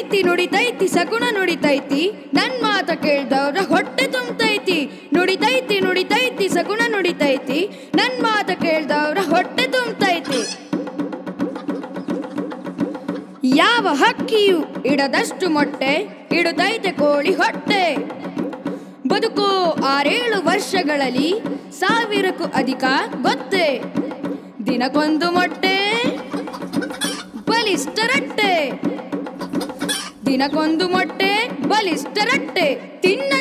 ನುಡಿತೈತಿ ನುಡಿತೈತಿ ಸಗುಣ ನುಡಿತೈತಿ ನನ್ ಮಾತ ಕೇಳ್ದವ್ರ ಹೊಟ್ಟೆ ತುಂಬತೈತಿ ನುಡಿತೈತಿ ನುಡಿತೈತಿ ಸಗುಣ ನುಡಿತೈತಿ ನನ್ ಮಾತ ಕೇಳ್ದವ್ರ ಹೊಟ್ಟೆ ತುಂಬತೈತಿ ಯಾವ ಹಕ್ಕಿಯು ಇಡದಷ್ಟು ಮೊಟ್ಟೆ ಇಡುತ್ತೈತೆ ಕೋಳಿ ಹೊಟ್ಟೆ ಬದುಕು ಆರೇಳು ವರ್ಷಗಳಲ್ಲಿ ಸಾವಿರಕ್ಕೂ ಅಧಿಕ ಗೊತ್ತೇ ದಿನಕ್ಕೊಂದು ಮೊಟ್ಟೆ ಬಲಿಷ್ಠ ರಟ್ಟೆ ದಿನಕ್ಕೊಂದು ಮೊಟ್ಟೆ ಬಲಿಷ್ಠ ರಟ್ಟೆ ತಿನ್ನ